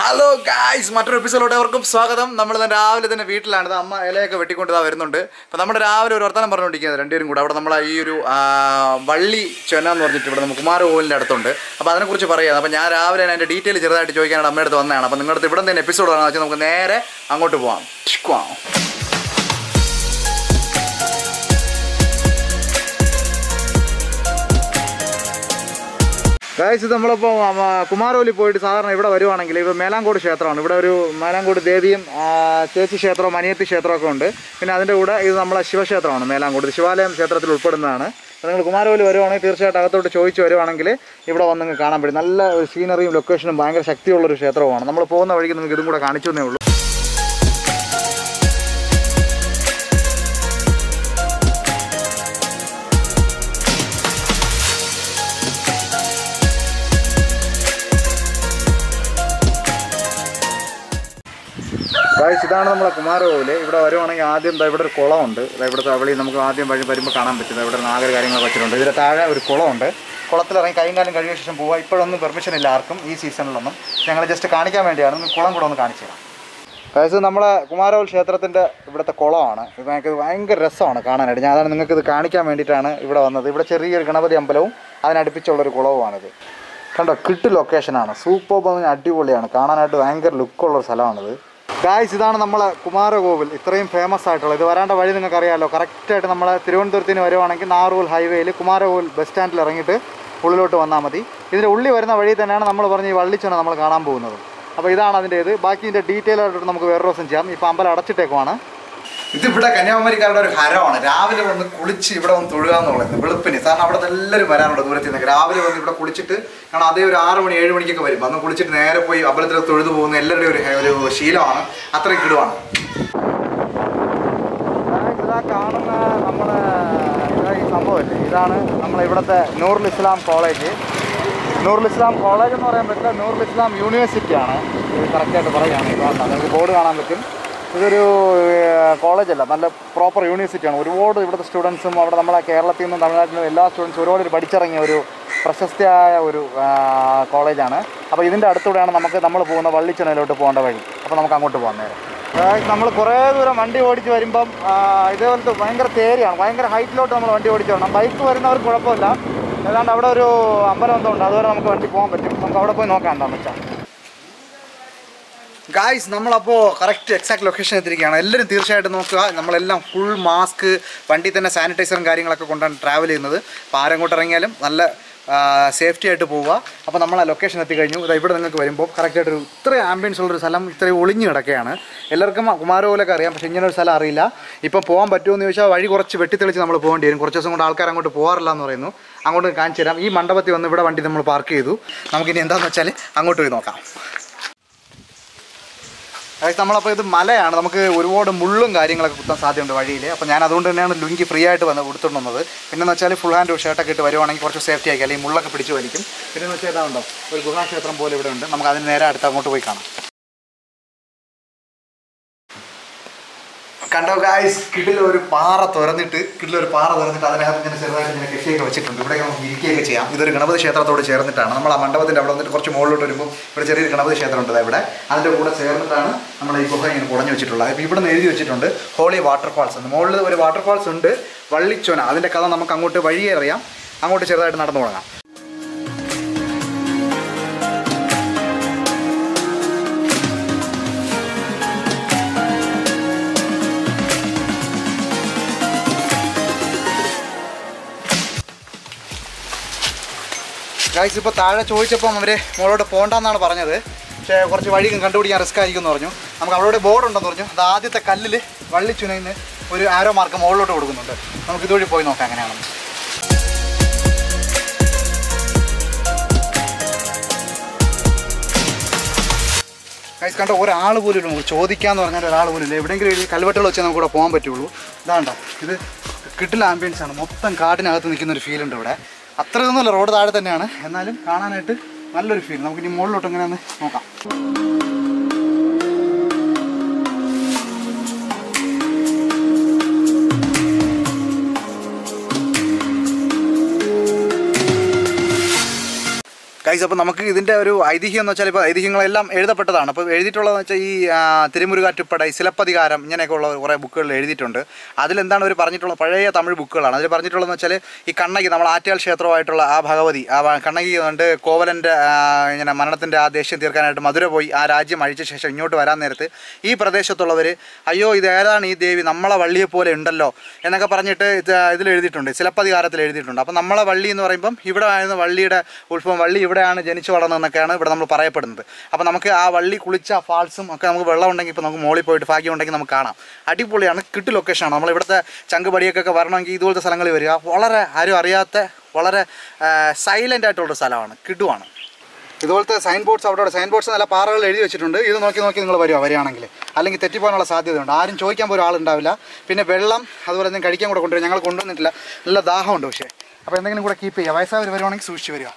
Hello guys മറ്റൊരു എപ്പിസോഡിലോട്ട് അവർക്കും സ്വാഗതം നമ്മൾ തന്നെ രാവിലെ തന്നെ വീട്ടിലാണ് ഇത് അമ്മ ഇലയൊക്കെ വെട്ടിക്കൊണ്ട് ഇതാ വരുന്നുണ്ട് അപ്പോൾ നമ്മുടെ രാവിലെ ഒരു വർത്തമാനം പറഞ്ഞുകൊണ്ടിരിക്കുന്നത് രണ്ടുപേരും കൂടെ അവിടെ നമ്മളെ ഈ ഒരു ആ, വള്ളി ചൊന എന്ന് പറഞ്ഞിട്ട് ഇവിടെ നമുക്ക് കുമാരകോവിലിൻ്റെ അടുത്തുണ്ട് അപ്പോൾ അതിനെക്കുറിച്ച് പറയാം അപ്പോൾ ഞാൻ രാവിലെ തന്നെ അതിൻ്റെ ഡീറ്റെയിൽ ചെറുതായിട്ട് ചോദിക്കാനാണ് അമ്മയുടെ അടുത്ത് വന്നതാണ് അപ്പോൾ നിങ്ങളുടെ അടുത്ത് ഇവിടെ തന്നെ എപ്പിസോഡ് ആണെന്ന് വെച്ചാൽ നമുക്ക് നേരെ അങ്ങോട്ട് പോവാം ഷ്ക്വാം. ഗായ്സ് ഇത് നമ്മളിപ്പോൾ കുമാരവലി പോയിട്ട് സാധാരണ ഇവിടെ വരുവാണെങ്കിൽ ഇപ്പോൾ മേലാങ്കോട് ക്ഷേത്രമാണ് ഇവിടെ ഒരു മേലാങ്കോട് ദേവിയും ആ, ചേച്ചി ക്ഷേത്രവും അനിയത്തി ക്ഷേത്രമൊക്കെ ഉണ്ട് പിന്നെ അതിൻ്റെ കൂടെ ഇത് നമ്മളെ ശിവക്ഷേത്രമാണ് മേലാങ്കോട് ഇത് ശിവാലയം ക്ഷേത്രത്തിൽ ഉൾപ്പെടുന്നതാണ് അപ്പോൾ നിങ്ങൾ കുമാരവലി വരുവാണെങ്കിൽ തീർച്ചയായിട്ടും അകത്തോട്ട് ചോദിച്ച് വരുവാണെങ്കിൽ ഇവിടെ വന്ന് നിങ്ങൾക്ക് കാണാൻ പറ്റും നല്ല ഒരു സീനറിയും ലൊക്കേഷനും ഭയങ്കര ശക്തിയുള്ളൊരു ക്ഷേത്രവുമാണ് നമ്മൾ പോകുന്ന വഴിക്ക് നിങ്ങൾക്ക് ഇതും കൂടെ കാണിച്ചു തന്നേ ഉള്ളൂ ഗായ്സ് ഇതാണ് നമ്മളെ കുമാരകോവില് ഇവിടെ വരുവാണെങ്കിൽ ആദ്യം ദാ ഇവിടെ ഒരു കുളമുണ്ട് ദാ ഇവിടുത്തെ അവളി നമുക്ക് ആദ്യം വഴി വരുമ്പോൾ കാണാൻ പറ്റും ദാ ഇവിടെ നാഗർ കാര്യങ്ങളൊക്കെ വെച്ചിട്ടുണ്ട് ഇതിന് താഴെ ഒരു കുളമുണ്ട് കുളത്തിലിറങ്ങി കൈയും കാലം കഴിയ ശേഷം പോവുക ഇപ്പോഴൊന്നും പെർമിഷൻ ഇല്ല ആർക്കും ഈ സീസണിലൊന്നും ഞങ്ങൾ ജസ്റ്റ് കാണിക്കാൻ വേണ്ടിയാണ് ഒന്ന് കുളം കൂടെ ഒന്ന് കാണിച്ചു തരാം ഗായ്സ് നമ്മളെ കുമാരകോവിൽ ക്ഷേത്രത്തിൻ്റെ ഇവിടുത്തെ കുളമാണ് ഇത് ഞങ്ങൾക്ക് ഭയങ്കര രസമാണ് കാണാനായിട്ട് ഞാൻ അതാണ് നിങ്ങൾക്ക് ഇത് കാണിക്കാൻ വേണ്ടിയിട്ടാണ് ഇവിടെ വന്നത് ഇവിടെ ചെറിയൊരു ഗണപതി അമ്പലവും അതിനടുപ്പിച്ചുള്ളൊരു കുളവുമാണിത് കണ്ടോ കിട്ട് ലൊക്കേഷനാണ് സൂപ്പർ പറഞ്ഞ അടിപൊളിയാണ് കാണാനായിട്ട് ഭയങ്കര ലുക്കുള്ള ഒരു സ്ഥലമാണിത് ഗായ്സ് ഇതാണ് നമ്മളെ കുമാരകോവിൽ ഇത്രയും ഫേമസ് ആയിട്ടുള്ളത് ഇത് വരാണ്ട വഴി നിങ്ങൾക്ക് അറിയാമല്ലോ കറക്റ്റായിട്ട് നമ്മളെ തിരുവനന്തപുരത്തിന് വരുവാണെങ്കിൽ നാറൂൽ ഹൈവേയിൽ കുമാരകോവിൽ ബസ് സ്റ്റാൻഡിൽ ഇറങ്ങിയിട്ട് ഉള്ളിലോട്ട് വന്നാൽ മതി ഇതിൻ്റെ ഉള്ളിൽ വരുന്ന വഴി തന്നെയാണ് നമ്മൾ പറഞ്ഞ ഈ വള്ളിച്ചൊന നമ്മൾ കാണാൻ പോകുന്നത് അപ്പോൾ ഇതാണ് അതിൻ്റെ ഇത് ബാക്കി ഇതിൻ്റെ ഡീറ്റെയിൽ ആയിട്ട് നമുക്ക് വേറെ ദിവസം ചെയ്യാം ഇപ്പോൾ അമ്പലം അടച്ചിട്ടേക്കുവാണ് ഇതിവിടെ കന്യാകുമാരിക്കാരുടെ ഒരു ഹരമാണ് രാവിലെ വന്ന് കുളിച്ച് ഇവിടെ വന്ന് തൊഴുക എന്നുള്ളത് വെളുപ്പിന് കാരണം അവിടെ എല്ലാവരും വരാനുണ്ട് ദൂരത്തിൽ നിന്നൊക്കെ രാവിലെ വന്ന് ഇവിടെ കുളിച്ചിട്ട് കാരണം അതേ ഒരു ആറ് മണി ഏഴ് മണിക്കൊക്കെ വരും വന്ന് കുളിച്ചിട്ട് നേരെ പോയി അമ്പലത്തിൽ തൊഴുതു പോകുന്ന എല്ലാവരുടെയും ഒരു ഒരു ശീലമാണ് അത്രയും കിടുവാണ് ഇതാ കാണുന്ന നമ്മുടെ ഇതാ ഈ സംഭവമല്ലേ ഇതാണ് നമ്മളെ ഇവിടുത്തെ നൂറുൽ ഇസ്ലാം കോളേജ് നൂറുൽ ഇസ്ലാം കോളേജ് എന്ന് പറയാൻ പറ്റില്ല നൂറുൽ ഇസ്ലാം യൂണിവേഴ്സിറ്റിയാണ് ഇത് കറക്റ്റായിട്ട് പറയുകയാണ് ഇപ്പോൾ നിങ്ങൾക്ക് ബോർഡ് കാണാൻ പറ്റും ഇതൊരു കോളേജ് അല്ല നല്ല പ്രോപ്പർ യൂണിവേഴ്സിറ്റിയാണ് ഒരുപാട് ഇവിടുത്തെ സ്റ്റുഡൻസും അവിടെ നമ്മളെ കേരളത്തിൽ നിന്നും തമിഴ്നാട്ടിൽ നിന്നും എല്ലാ സ്റ്റുഡൻസും ഒരുപാട് പേര് പഠിച്ചിറങ്ങിയ ഒരു പ്രശസ്തയായ ഒരു ആ, കോളേജാണ് അപ്പോൾ ഇതിൻ്റെ അടുത്തൂടെയാണ് നമുക്ക് നമ്മൾ പോകുന്ന വള്ളിച്ചെണയിലോട്ട് പോകേണ്ട വഴി അപ്പോൾ നമുക്ക് അങ്ങോട്ട് പോകാൻ നേരം നമ്മൾ കുറേ ദൂരം വണ്ടി ഓടിച്ച് വരുമ്പം ആ, ഇതേപോലത്തെ ഭയങ്കര തേരിയാണ് ഭയങ്കര ഹൈറ്റിലോട്ട് നമ്മൾ വണ്ടി ഓടിച്ച് വരണം ബൈക്ക് വരുന്നവർക്ക് കുഴപ്പമില്ല ഏതാണ്ട് അവിടെ ഒരു അമ്പലം എന്തോ ഉണ്ട് അതുവരെ നമുക്ക് വണ്ടി പോകാൻ പറ്റും നമുക്ക് അവിടെ പോയി നോക്കാം എന്താണെന്ന് വെച്ചാൽ ഗായ്സ് നമ്മളപ്പോൾ കറക്റ്റ് എക്സാക്ട് ലൊക്കേഷൻ എത്തിയിരിക്കുകയാണ് എല്ലാവരും തീർച്ചയായിട്ടും നോക്കുക നമ്മളെല്ലാം ഫുൾ മാസ്ക് വണ്ടി തന്നെ സാനിറ്റൈസറും കാര്യങ്ങളൊക്കെ കൊണ്ടാണ് ട്രാവൽ ചെയ്യുന്നത് അപ്പോൾ ആരെങ്ങോട്ട് ഇറങ്ങിയാലും നല്ല സേഫ്റ്റി ആയിട്ട് പോവുക അപ്പോൾ നമ്മൾ ആ ലൊക്കേഷൻ എത്തിക്കഴിഞ്ഞു ഇതാ ഇവിടെ നിങ്ങൾക്ക് വരുമ്പോൾ കറക്റ്റായിട്ടൊരു ഇത്രയും ആംബിയൻസ് ഉള്ളൊരു സ്ഥലം ഇത്രയും ഒളിഞ്ഞു കിടക്കുകയാണ് എല്ലാവർക്കും കുമാരകോലൊക്കെ അറിയാം പക്ഷേ ഇങ്ങനെ ഒരു സ്ഥലം അറിയില്ല ഇപ്പം പോകാൻ പറ്റുമോ എന്ന് ചോദിച്ചാൽ വഴി കുറച്ച് വെട്ടിത്തെളിച്ച് നമ്മൾ പോകേണ്ടി വരും കുറച്ച് ദിവസം കൊണ്ട് ആൾക്കാർ അങ്ങോട്ട് പോകാറില്ല എന്ന് പറയുന്നു അങ്ങോട്ട് കാണിച്ചു തരാം ഈ മണ്ഡപത്തിൽ വന്ന് ഇവിടെ വണ്ടി നമ്മൾ പാർക്ക് ചെയ്തു നമുക്കിനി എന്താണെന്ന് വെച്ചാൽ അങ്ങോട്ട് പോയി നോക്കാം അതായത് നമ്മളപ്പോൾ ഇത് മലയാണ് നമുക്ക് ഒരുപാട് മുള്ളും കാര്യങ്ങളൊക്കെ കുത്താൻ സാധ്യതയുണ്ട് വഴിയിൽ അപ്പോൾ ഞാൻ അതുകൊണ്ട് തന്നെയാണ് ലുങ്കി ഫ്രീ ആയിട്ട് വന്ന് കൊടുത്തിട്ട് വന്നത് പിന്നെന്ന് വെച്ചാൽ ഫുൾ ഹാൻഡ് ഷർട്ടൊക്കെ ഇട്ട് വരുവാണെങ്കിൽ കുറച്ച് സേഫ്റ്റി ആയിരിക്കും അല്ലെങ്കിൽ മുള്ളൊക്കെ പിടിച്ച് വലിക്കും പിന്നെ വെച്ചാൽ ഇതാണ്ടോ ഒരു ഗുഹാക്ഷേത്രം പോലെ ഇവിടെ ഉണ്ട് നമുക്ക് അതിന് നേരെ അടുത്ത് അങ്ങോട്ട് പോയി കാണാം കണ്ടോ ഗായ്സ് കിടിൽ ഒരു പാറ തുറന്നിട്ട് കിടിൽ ഒരു പാറ തുറന്നിട്ട് അതിനകത്ത് ഇങ്ങനെ ചെറുതായിട്ട് ഇങ്ങനെ കൃഷിയൊക്കെ വെച്ചിട്ടുണ്ട് ഇവിടെ നമുക്ക് ഇരിക്കുകയൊക്കെ ചെയ്യാം ഇതൊരു ഗണപതി ക്ഷേത്രത്തോട് ചേർന്നിട്ടാണ് നമ്മൾ ആ മണ്ഡപത്തിൻ്റെ അവിടെ വന്നിട്ട് കുറച്ച് മുകളിലോട്ട് വരുമ്പോൾ ഇവിടെ ചെറിയൊരു ഗണപതി ക്ഷേത്രം ഉണ്ട് ദാ ഇവിടെ അതിൻ്റെ കൂടെ ചേർന്നിട്ടാണ് നമ്മൾ ഈ ഗുഹ ഇങ്ങനെ കുടഞ്ഞു വെച്ചിട്ടുള്ളത് അപ്പോൾ ഇവിടെ നിന്ന് എഴുതി വെച്ചിട്ടുണ്ട് ഹോളി വാട്ടർഫാൾസ് എന്ന് മുകളിൽ ഒരു വാട്ടർഫാൾസ് ഉണ്ട് വള്ളിച്ചോന അതിൻ്റെ കഥ നമുക്ക് അങ്ങോട്ട് വഴിയേ അറിയാം അങ്ങോട്ട് ചെറുതായിട്ട് നടന്നു തുടങ്ങാം ഗായ്സ് ഇപ്പോൾ താഴെ ചോദിച്ചപ്പം അവർ മുകളോട്ട് പോകണ്ടെന്നാണ് പറഞ്ഞത് പക്ഷേ കുറച്ച് വഴി കണ്ടുപിടിക്കാൻ റിസ്ക് ആയിരിക്കും എന്ന് പറഞ്ഞു നമുക്ക് അവിടെ ബോർഡ് ഉണ്ടെന്ന് പറഞ്ഞു അത് ആദ്യത്തെ കല്ലിൽ വള്ളിച്ചുനയിന്ന് ഒരു ആരോ മാർക്ക് മുകളിലോട്ട് കൊടുക്കുന്നുണ്ട് നമുക്ക് ഇതുവഴി പോയി നോക്കാം എങ്ങനെയാണെന്ന് ഗൈസ് കണ്ടോ ഒരാൾ പോലും ഇല്ല നമുക്ക് ചോദിക്കാന്ന് പറഞ്ഞാൽ ഒരാൾ പോലും ഇല്ല എവിടെയെങ്കിലും ഒരു കൽവെട്ടുകൾ വെച്ചാൽ നമുക്ക് ഇവിടെ പോകാൻ പറ്റുള്ളൂ ഇതാണ്ടോ ഇത് കിട്ടില്ല ആംബിയൻസ് ആണ് മൊത്തം കാടിനകത്ത് നിൽക്കുന്ന ഒരു ഫീൽ ഉണ്ട് ഇവിടെ അത്രയൊന്നുമല്ല റോഡ് താഴെ തന്നെയാണ് എന്നാലും കാണാനായിട്ട് നല്ലൊരു ഫീൽ നമുക്ക് ഇനി മുകളിലോട്ട് ഇങ്ങനെ ഒന്ന് നോക്കാം ഗൈസ് അപ്പോൾ നമുക്ക് ഇതിൻ്റെ ഒരു ഐതിഹ്യം എന്ന് വെച്ചാൽ ഇപ്പോൾ ഐതിഹ്യങ്ങളെല്ലാം എഴുതപ്പെട്ടതാണ് അപ്പോൾ എഴുതിയിട്ടുള്ളതെന്ന് വെച്ചാൽ ഈ ആ, തിരുമുരുകാറ്റുപ്പട സിലപ്പതികാരം ഇങ്ങനെയൊക്കെ ഉള്ള കുറേ ബുക്കുകളിൽ എഴുതിയിട്ടുണ്ട് അതിലെന്താണ് അവർ പറഞ്ഞിട്ടുള്ളത് പഴയ തമിഴ് ബുക്കുകളാണ് അതിൽ പറഞ്ഞിട്ടുള്ളതെന്ന് വെച്ചാൽ ഈ കണ്ണകി നമ്മൾ ആറ്റുകാൽ ക്ഷേത്രമായിട്ടുള്ള ആ ഭഗവതി ആ ഭ- കണ്ണകി കൊണ്ട് കോവലൻ്റെ ഇങ്ങനെ മരണത്തിൻ്റെ ആ ദേഷ്യം തീർക്കാനായിട്ട് മധുര പോയി ആ രാജ്യം അഴിച്ച ശേഷം ഇങ്ങോട്ട് വരാൻ നേരത്ത് ഈ പ്രദേശത്തുള്ളവർ അയ്യോ ഇത് ഏതാണ് ഈ ദേവി നമ്മളെ വള്ളിയെ പോലെ ഉണ്ടല്ലോ എന്നൊക്കെ പറഞ്ഞിട്ട് ഇത് ഇതിൽ എഴുതിയിട്ടുണ്ട് സിലപ്പതികാരത്തിൽ എഴുതിയിട്ടുണ്ട് അപ്പോൾ നമ്മളെ വള്ളി എന്ന് പറയുമ്പം ഇവിടെ ആയിരുന്നു വള്ളിയുടെ ഉത്ഭവം വള്ളി ഇവിടെയാണ് ജനിച്ചു വളർന്നതെന്നൊക്കെയാണ് ഇവിടെ നമ്മൾ പറയപ്പെടുന്നത് അപ്പോൾ നമുക്ക് ആ വള്ളി കുളിച്ച ഫാൾസും ഒക്കെ നമുക്ക് വെള്ളം ഉണ്ടെങ്കിൽ ഇപ്പോൾ നമുക്ക് മോളിൽ പോയിട്ട് ഭാഗ്യം ഉണ്ടെങ്കിൽ നമുക്ക് കാണാം അടിപൊളിയാണ് കിട്ടു ലൊക്കേഷനാണ് നമ്മൾ ഇവിടുത്തെ ചങ്കുപടിയൊക്കെ വരണമെങ്കിൽ ഇതുപോലത്തെ സ്ഥലങ്ങളിൽ വരിക വളരെ ആരും അറിയാത്ത വളരെ സൈലൻ്റ് ആയിട്ടുള്ളൊരു സ്ഥലമാണ് കിടുവാണ് ഇതുപോലത്തെ സൈൻ ബോർഡ്സ് അവിടെ സൈൻ ബോർഡ്സ് നല്ല പാറകൾ എഴുതി വെച്ചിട്ടുണ്ട് ഇത് നോക്കി നോക്കി നിങ്ങൾ വരുമോ വരികയാണെങ്കിൽ അല്ലെങ്കിൽ തെറ്റിപ്പോകാനുള്ള സാധ്യതയുണ്ട് ആരും ചോദിക്കാൻ പോലും ആളുണ്ടാവില്ല പിന്നെ വെള്ളം അതുപോലെ തന്നെ കഴിക്കാൻ കൂടെ കൊണ്ടുവരും ഞങ്ങൾ കൊണ്ടുവന്നിട്ടില്ല നല്ല ദാഹമുണ്ട് പക്ഷേ അപ്പോൾ എന്തെങ്കിലും കൂടെ കീപ്പ് ചെയ്യുക വയസ്സായവർ വരുവാണെങ്കിൽ സൂക്ഷിച്ച് വരിക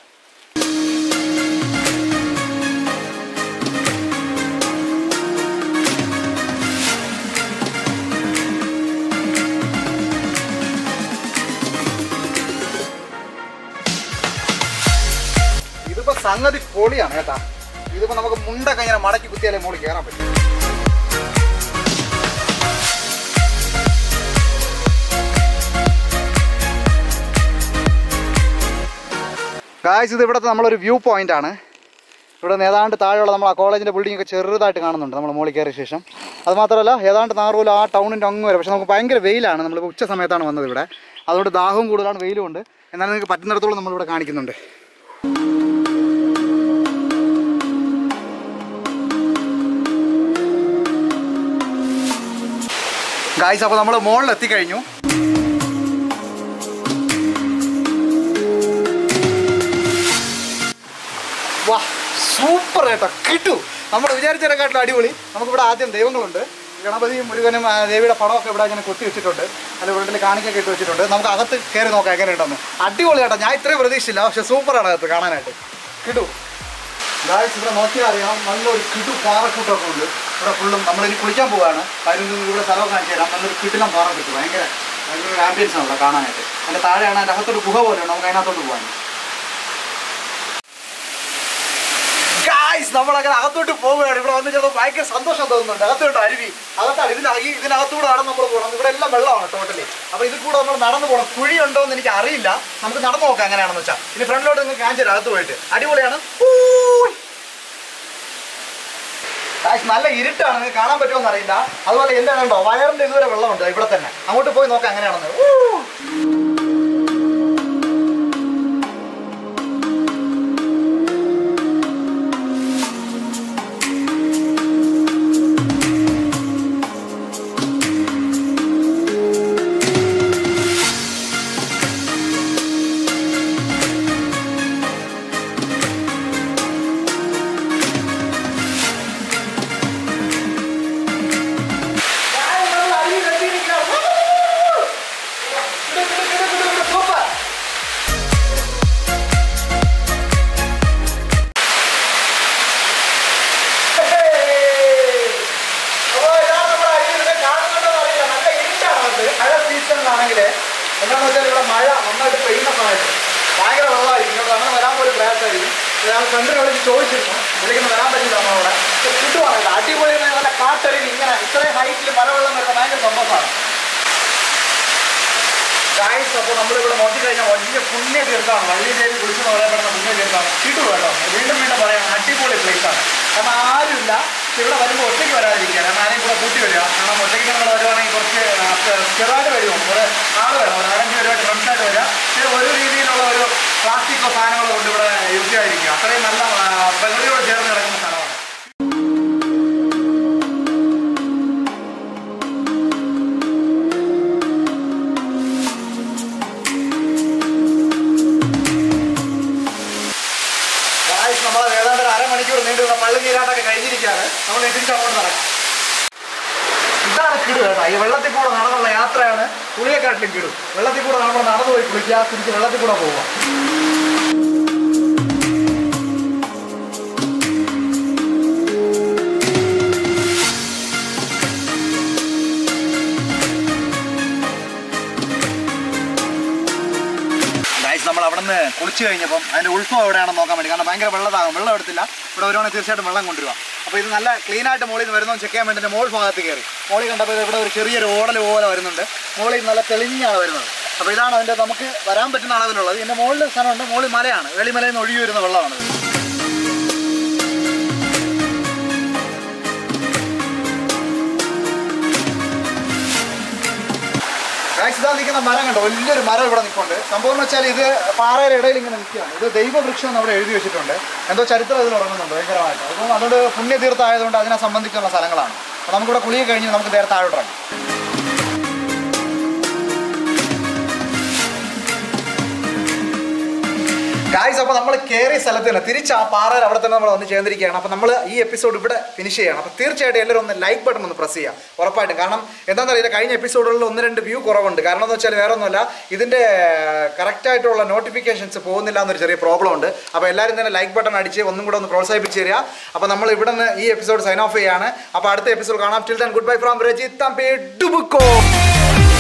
ഇതിപ്പോ സംഗതി പൊളിയാണ് കേട്ടാ ഇതിപ്പോ നമുക്ക് മുണ്ടൊക്കെ ഇങ്ങനെ മടക്കി കുത്തിയാലേ മുകളിൽ കയറാൻ പറ്റും ഗായ്സ് ഇത് ഇവിടുത്തെ നമ്മളൊരു വ്യൂ പോയിന്റ് ആണ് ഇവിടെ നിന്ന് ഏതാണ്ട് താഴെയുള്ള നമ്മൾ ആ കോളേജിൻ്റെ ബിൽഡിംഗ് ഒക്കെ ചെറുതായിട്ട് കാണുന്നുണ്ട് നമ്മൾ മുകളിൽ കയറിയ ശേഷം അത് മാത്രമല്ല ഏതാണ്ട് നാറൂല ആ ടൗണിൻ്റെ അങ്ങ് വരെ പക്ഷെ നമുക്ക് ഭയങ്കര വെയിലാണ് നമ്മളിപ്പോൾ ഉച്ച സമയത്താണ് വന്നത് ഇവിടെ അതുകൊണ്ട് ദാഹവും കൂടുതലാണ് വെയിലും ഉണ്ട് എന്നാലും നിങ്ങൾക്ക് പറ്റുന്നിടത്തോളം നമ്മളിവിടെ കാണിക്കുന്നുണ്ട് ഗായ്സ് അപ്പോൾ നമ്മൾ മുകളിൽ എത്തിക്കഴിഞ്ഞു വാ സൂപ്പർ കേട്ടോ കിട്ടു നമ്മൾ വിചാരിച്ചതിനെക്കാട്ടിലും അടിപൊളി നമുക്കിവിടെ ആദ്യം ദൈവങ്ങളുണ്ട് ഗണപതിയും മുരുകനും ആ, ദേവിയുടെ പടമൊക്കെ ഇവിടെ ഇങ്ങനെ കൊത്തി വെച്ചിട്ടുണ്ട് അതിൽ വീട്ടിൽ കാണിക്കൊക്കെ ഇട്ട് വെച്ചിട്ടുണ്ട് നമുക്ക് അകത്ത് കയറി നോക്കാം എങ്ങനെയുണ്ടെന്ന് അടിപൊളി കേട്ടോ ഞാൻ ഇത്രയും പ്രതീക്ഷിച്ചില്ല പക്ഷെ സൂപ്പറാണ് അകത്ത് കാണാനായിട്ട് കിട്ടു ഗായ്സ് ഇവിടെ നോക്കിയാൽ അറിയാം നല്ലൊരു കിടു പാറക്കൂട്ടമൊക്കെ ഉണ്ട് ഇവിടെ ഫുള്ളും നമ്മളിനി കുളിക്കാൻ പോവുകയാണ് കാര്യം ഇവിടെ സ്ഥലമൊക്കെ കാണിച്ചു തരാം നല്ലൊരു കിട്ടിലും പാറ കിട്ടും ഭയങ്കര ഭയങ്കര ഒരു ആംബിയൻസ് ആണല്ലോ കാണാനായിട്ട് അതിൻ്റെ താഴെയാണ് അതിൻ്റെ അകത്തൊരു ഗുഹ പോലെയാണ് നമുക്ക് അതിനകത്തോട്ട് പോകാൻ ഗായ്സ് നമ്മളങ്ങനെ അകത്തോട്ട് പോവുകയാണ് ഇവിടെ വന്ന് ചെന്ന് ഭയങ്കര സന്തോഷം തോന്നുന്നുണ്ട് അകത്തോട്ട് അരുവി അകത്താണ് ഇതിന് ഈ ഇതിനകത്തൂടെ നടന്ന് നമ്മൾ പോകണം ഇവിടെ എല്ലാം വെള്ളമാണ് ടോട്ടലി അപ്പോൾ ഇതിൽ കൂടെ നമ്മൾ നടന്നു പോകണം കുഴി ഉണ്ടോ എന്ന് എനിക്ക് അറിയില്ല നമുക്ക് നടന്നു നോക്കാം എങ്ങനെയാണെന്ന് വെച്ചാൽ ഇനി ഫ്രണ്ടിലോട്ട് നിങ്ങൾക്ക് കാണിച്ചു തരാം അകത്ത് പോയിട്ട് അടിപൊളിയാണ് ഊയ്. ഗായ്സ് നല്ല ഇരുട്ടാണ് നിങ്ങൾക്ക് കാണാൻ പറ്റുമോ അറിയില്ല അതുപോലെ എൻ്റെ കണ്ടോ വയറിൻ്റെ ഇതുവരെ വെള്ളമുണ്ട് ഇവിടെ തന്നെ അങ്ങോട്ട് പോയി നോക്കാം എങ്ങനെയാണെന്ന് ഊ. ഗായ്സ്, നമ്മൾ അരുവിയിൽ എത്തിയിരിക്കുകയാണ്. ഊ. കിടു, കിടു, കിടു, കിടു, കിടു, സൂപ്പർ അപ്പോൾ ഇതാണ് നമ്മുടെ അരുവിയുടെ കാണുന്നുണ്ടോ അറിയില്ല നല്ല ഇരുട്ടാണ് അത് മഴ സീസണിലാണെങ്കിൽ എന്താണെന്ന് വെച്ചാൽ ഇവിടെ മഴ നന്നായിട്ട് പെയ്യുന്ന സമയത്ത് ഭയങ്കര വെള്ളമായിരിക്കും ഇവിടെ അങ്ങനെ വരാൻ പോലും പ്രയാസമായിരിക്കും ഞാൻ ഫ്രണ്ടിനെ വിളിച്ച് ചോദിച്ചിരുന്നു വിളിക്കുന്ന വരാൻ പറ്റില്ല നമ്മളവിടെ കിട്ടുവാണ് അടിപൊളി നല്ല കാട്ടരുവി ഇങ്ങനെ ഇത്രയും ഹൈറ്റിൽ മഴവെള്ളം വരുന്ന ഭയങ്കര സന്തോഷമാണ് ഗായ്സ് അപ്പോൾ നമ്മളിവിടെ നോക്കിക്കഴിഞ്ഞാൽ വലിയ പുണ്യ തീർത്ഥാണ് വള്ളി ദേവി കുറിച്ച് പറയപ്പെടുന്ന പുണ്യ തീർത്ഥാണ് കിട്ടു കേട്ടോ വീണ്ടും വീണ്ടും പറയാം അടിപൊളി place ആണ് കാരണം ആരുമില്ല ഇവിടെ വരുമ്പോൾ ഒറ്റയ്ക്ക് വരാതിരിക്കുക കാരണം ആരെയും കൂടെ കൂട്ടി വരിക കാരണം ഒറ്റയ്ക്ക് നമ്മൾ വരുവാണെങ്കിൽ കുറച്ച് ആ, ചെറുതായിട്ട് വരുമോ ഒരു ആൾ വേണം ഒരു നാലഞ്ച് പേരുമായിട്ട് ഫ്രണ്ട്സായിട്ട് വരിക പിന്നെ ഒരു രീതിയിലുള്ള ഒരു പ്ലാസ്റ്റിക്കോ സാധനങ്ങളോ കൊണ്ട് ഇവിടെ യൂസ് ചെയ്യാതിരിക്കുക അത്രയും നല്ല ആ, പ്രകൃതിയോട് ചേർന്ന് കിടക്കുന്ന സ്ഥലമാണ് ഗായ്സ് നമ്മൾ ഏതാണ്ട് ഒരു അരമണിക്കൂർ നീണ്ടുന്ന പള്ളി നീരാട്ടൊക്കെ കഴിഞ്ഞിരിക്കുകയാണ് നമ്മൾ തിരിച്ച് അങ്ങോട്ട് നടക്കാം ഇതാണ് കിടു കേട്ടോ ഈ വെള്ളത്തിൽ കൂടെ നടന്നുള്ള യാത്രയാണ് കുളിയെക്കാട്ടിലും കിടു വെള്ളത്തിൽ കൂടെ നമ്മൾ നടന്നു പോയി കുളിക്കുക തിരിച്ച് വെള്ളത്തിൽ കൂടെ പോവുക ഗായ്സ് നമ്മൾ അവിടെ നിന്ന് പറയാം കുളിച്ച് കഴിഞ്ഞപ്പം അതിൻ്റെ ഉത്ഭവം എവിടെയാണെന്ന് നോക്കാൻ വേണ്ടി കാരണം ഭയങ്കര വെള്ളതാകും വെള്ളം എടുത്തില്ല ഇവിടെ വരുവാണെങ്കിൽ തീർച്ചയായിട്ടും വെള്ളം കൊണ്ടുവരിക അപ്പോൾ ഇത് നല്ല ക്ലീൻ ആയിട്ട് മുകളിൽ നിന്ന് വരുന്നോ ചെക്ക് ചെയ്യാൻ വേണ്ടി എൻ്റെ മോൾ ഭാഗത്ത് കയറി മോളിൽ കണ്ടപ്പോൾ ഇത് ഇവിടെ ഒരു ചെറിയൊരു ഓടൽ പോലെ വരുന്നുണ്ട് മുകളിൽ നല്ല തെളിഞ്ഞാണ് വരുന്നത് അപ്പോൾ ഇതാണ് അതിൻ്റെ നമുക്ക് വരാൻ പറ്റുന്ന അളവിലുള്ളത് ഇതിൻ്റെ മുകളിൽ സ്ഥലമുണ്ട് മുകളിൽ മലയാണ് വെളിമലയിൽ നിന്ന് ഒഴുകി വരുന്ന വെള്ളമാണ് ഇത്. ഗായ്സ് ഇതാ നിൽക്കുന്ന മരം കണ്ടോ വലിയൊരു മരം ഇവിടെ നിൽക്കുന്നുണ്ട് സംഭവം എന്ന് വെച്ചാൽ ഇത് പാറയുടെ ഇടയിൽ ഇങ്ങനെ നിൽക്കുകയാണ് ഇത് ദൈവവൃക്ഷം എന്ന് അവിടെ എഴുതി വെച്ചിട്ടുണ്ട് എന്തോ ചരിത്രം ഇതിൽ ഉറങ്ങുന്നുണ്ട് ഭയങ്കരമായിട്ട് അപ്പം അതുകൊണ്ട് പുണ്യതീർത്ഥമായതുകൊണ്ട് അതിനെ സംബന്ധിച്ചുള്ള സ്ഥലങ്ങളാണ് അപ്പോൾ നമുക്കിവിടെ കുളിയെ കഴിഞ്ഞ് നമുക്ക് നേരെ താഴോട്ട് ഇറങ്ങാം ഗായ്സ് അപ്പോൾ നമ്മൾ കയറിയ സ്ഥലത്ത് തന്നെ തിരിച്ച് ആ പാറയിൽ അവിടെ തന്നെ നമ്മൾ വന്ന് ചേർന്നിരിക്കുകയാണ് അപ്പോൾ നമ്മൾ ഈ എപ്പിസോഡ് ഇവിടെ ഫിനിഷ് ചെയ്യണം അപ്പോൾ തീർച്ചയായിട്ടും എല്ലാവരും ഒന്ന് ലൈക്ക് ബട്ടൺ ഒന്ന് പ്രസ് ചെയ്യുക ഉറപ്പായിട്ടും കാരണം എന്താണെന്ന് അറിയില്ല കഴിഞ്ഞ എപ്പിസോഡുകളിൽ ഒന്ന് രണ്ട് വ്യൂ കുറവുണ്ട് കാരണം എന്ന് വെച്ചാൽ വേറെ ഒന്നുമല്ല ഇതിൻ്റെ കറക്റ്റായിട്ടുള്ള നോട്ടിഫിക്കേഷൻസ് പോകുന്നില്ല എന്നൊരു ചെറിയ പ്രോബ്ലം ഉണ്ട് അപ്പോൾ എല്ലാവരും തന്നെ ലൈക്ക് ബട്ടൺ അടിച്ച് ഒന്നും കൂടെ ഒന്ന് പ്രോത്സാഹിപ്പിച്ച് തരിക അപ്പോൾ നമ്മൾ ഇവിടെ നിന്ന് ഈ എപ്പിസോഡ് സൈൻ ഓഫ് ചെയ്യാണ് അപ്പോൾ അടുത്ത എപ്പിസോഡ് കാണാം till then good bye from Rajith Thampi ഡുബുക്കോ